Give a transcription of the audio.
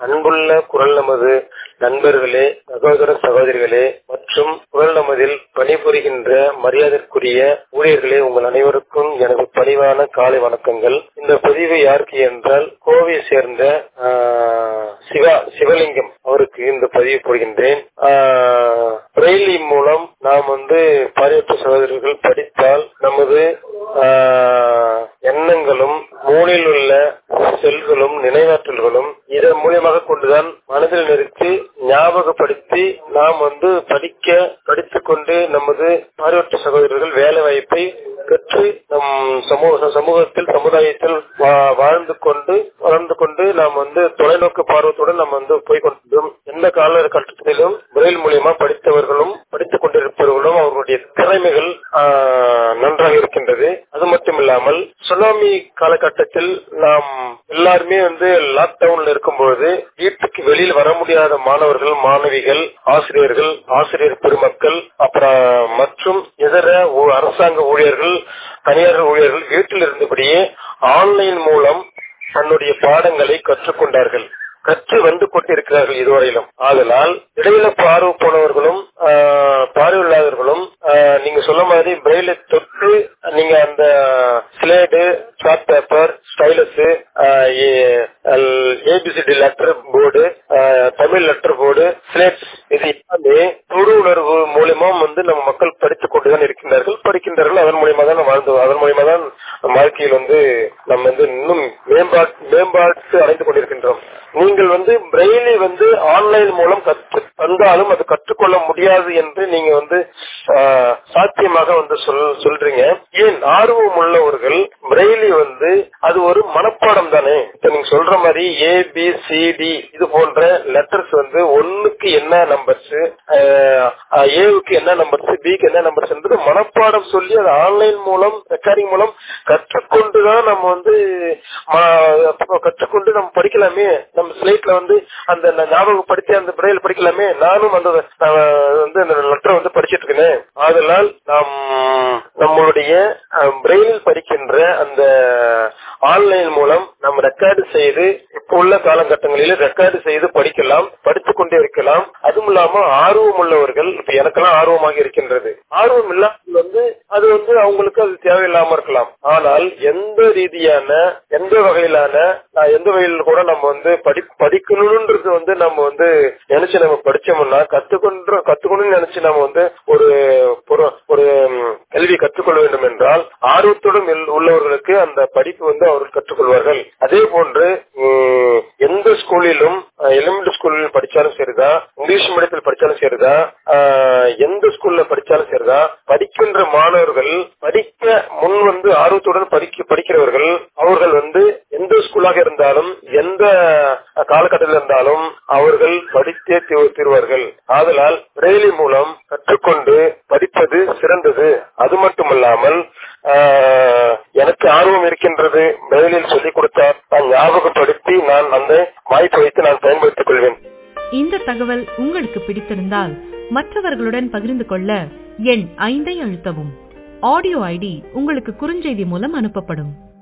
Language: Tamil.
அன்புள்ள குரல் நமது நண்பர்களே சகோதர சகோதரிகளே மற்றும் குரல் நமதில் பணிபுரிகின்ற மரியாதைக்குரிய ஊழியர்களே உங்கள் அனைவருக்கும் எனது பணிவான காலை வணக்கங்கள் இந்த பதிவு யாருக்கு என்றால் கோவையை சேர்ந்த ஆஹ், சிவா சிவலிங்கம் அவருக்கு இந்த பதிவு போடுகின்றேன் ஆஹ், பிரெய்லி மூலம் நாம் வந்து பாரியாற்று சகோதரர்கள் படித்தால் நமது ஆஹ், எண்ணங்களும் மூளையில் உள்ள செல்களும் நினைவாற்றல்களும் இதன் மூலியமாக கொண்டுதான் மனதில் நிறுத்தி ஞாபகப்படுத்தி நாம் வந்து படிக்க படித்துக் கொண்டு நமது பார்வையற்ற சகோதரர்கள் வேலை வாய்ப்பை பெற்று நம் சமூக சமூகத்தில் சமுதாயத்தில் வா- வாழ்ந்து கொண்டு வளர்ந்து கொண்டு நாம் வந்து தொலைநோக்கு பார்வத்துடன் நாம் வந்து போய் கொண்டிருந்தோம் எந்த காலகட்டத்திலும் பிரெயில் மூலியமா படித்தவர்களும் படித்துக் கொண்டிருப்பவர்களும் அவர்களுடைய திறமைகள் ஆஹ், நன்றாக இருக்கின்றது அது மட்டும் இல்லாமல் சுனாமி காலகட்டத்தில் நாம் எல்லாருமே வந்து லாக்டவுன்ல இருக்கும்பொழுது வீட்டுக்கு வெளியில் வர முடியாத மாணவர்கள் மாணவிகள் ஆசிரியர்கள் ஆசிரியர் பெருமக்கள் அப்புறம் மற்றும் இதர ஊ- அரசாங்க ஊழியர்கள் தனியார் ஊழியர்கள் வீட்டில் இருந்தபடியே ஆன்லைன் மூலம் தன்னுடைய பாடங்களை கற்றுக்கொண்டார்கள் கற்று வந்து கொண்டிருக்கிறார்கள் இதுவரையிலும் ஆதலால் இடையில பார்வை போனவர்களும் ஆஹ், பார்வையில்லாதவர்களும் ஆஹ், நீங்க சொல்ல மாதிரி பிரெயில தொட்டு நீங்க அந்த slate chart paper stylus ABCD letter board Tamil letter board slates இது எல்லாமே தொடு உணர்வு மூலியமா வந்து நம்ம மக்கள் படித்துக் கொண்டுதான் இருக்கின்றார்கள் படிக்கின்றார்கள் அதன் மூலியமா தான் வாழ்ந்து அதன் மூலியமா தான் நம் வாழ்க்கையில் வந்து நம்ம வந்து இன்னும் மேம்பாட்டு மேம்பாட்டு அடைந்து கொண்டிருக்கின்றோம் நீங்கள் வந்து பிரெயிலி வந்து ஆன்லைன் மூலம் கற்று வந்தாலும் அது கற்றுக்கொள்ள முடியாது என்று நீங்க வந்து ஆஹ், சாத்தியமாக வந்து சொல் சொல்றீங்க ஏன் ஆர்வம் உள்ளவர்கள் பிரெயிலி வந்து அது ஒரு மனப்பாடம் தானே இப்ப நீங்க சொல்ற மாதிரி ஏ பி சி டி இது போன்ற லெட்டர்ஸ் வந்து ஒன்னுக்கு என்ன நம்பர்ஸ் ஏவுக்கு என்ன நம்பர்ஸ் பிக்கு என்ன நம்பர்ஸ் என்பது மனப்பாடம் சொல்லி அது ஆன்லைன் மூலம் ரெக்கார்டிங் மூலம் கற்றுக்கொண்டுதான் நம்ம வந்து ம- கற்றுக்கொண்டு நம்ம படிக்கலாமே நம்ம ஸ்லேட்ல வந்து அந்த ந- ஞாபகப்படுத்தி அந்த பிரையில் படிக்கலாமே நானும் அந்த நான் வந்து அந்த லெட்டரை வந்து படிச்சிட்டு இருக்கேன் ஆதலால் நாம் நம்மளுடைய பிரெயினில் படிக்கின்ற அந்த ஆன்லைன் மூலம் நம்ம ரெக்கார்டு செய்து இப்போ உள்ள காலகட்டங்களில் ரெக்கார்டு செய்து படிக்கலாம் படித்துக் கொண்டே இருக்கலாம் அதுவும் இல்லாம ஆர்வம் உள்ளவர்கள் இப்ப எனக்கெல்லாம் ஆர்வமாக இருக்கின்றது ஆர்வம் இல்லாமல் வந்து அது வந்து அவங்களுக்கு அது தேவையில்லாம இருக்கலாம் ஆனால் எந்த ரீதியான எந்த வகையிலான நான் எந்த வகையில் கூட நம்ம வந்து படி படிக்கணும்ன்றது வந்து நம்ம வந்து நினைச்சு நம்ம படிச்சோம்னா கத்துக்கொண்டு கத்துக்கணும்னு நினைச்சு நம்ம வந்து ஒரு ஒரு- ஒரு ம், கல்வி கற்றுக்கொள்ள வேண்டும் என்றால் ஆர்வத்துடன் இல்- உள்ளவர்களுக்கு அந்த படிப்பு வந்து அவர்கள் கற்றுக்கொள்வார்கள் அதே போன்று ம், எந்த ஸ்கூலிலும் எலிமெண்டரி ஸ்கூலில் படிச்சாலும் சரிதான் இங்கிலீஷ் மீடியத்தில் படிச்சாலும் சரிதான் ஆஹ், எந்த ஸ்கூல்ல படிச்சாலும் சரிதான் படிக்கின்ற மாணவர்கள் படிக்க முன் வந்து ஆர்வத்துடன் படிக்க படிக்கிறவர்கள் அவர்கள் வந்து எந்த ஸ்கூலாக இருந்தாலும் எந்த காலகட்டத்தில் இருந்தாலும் அவர்கள் படித்தே தீ- தீர்வார்கள் ஆதலால் பிரெய்லி மூலம் கற்றுக்கொண்டு படிப்பது சிறந்தது அது மட்டுமல்லாமல் ஆஹ், எனக்கு ஆர்வம் இருக்கின்றது பிரெய்லில் சொல்லிக் கொடுத்தார் நான் ஞாபகப்படுத்தி நான் அந்த வாய்ப்பை வைத்து நான் பயன்படுத்திக் கொள்வேன் இந்த தகவல் உங்களுக்கு பிடித்திருந்தால் மற்றவர்களுடன் பகிர்ந்து கொள்ள எண் ஐந்தை அழுத்தவும் ஆடியோ ஐடி உங்களுக்கு குறுஞ்செய்தி மூலம் அனுப்பப்படும்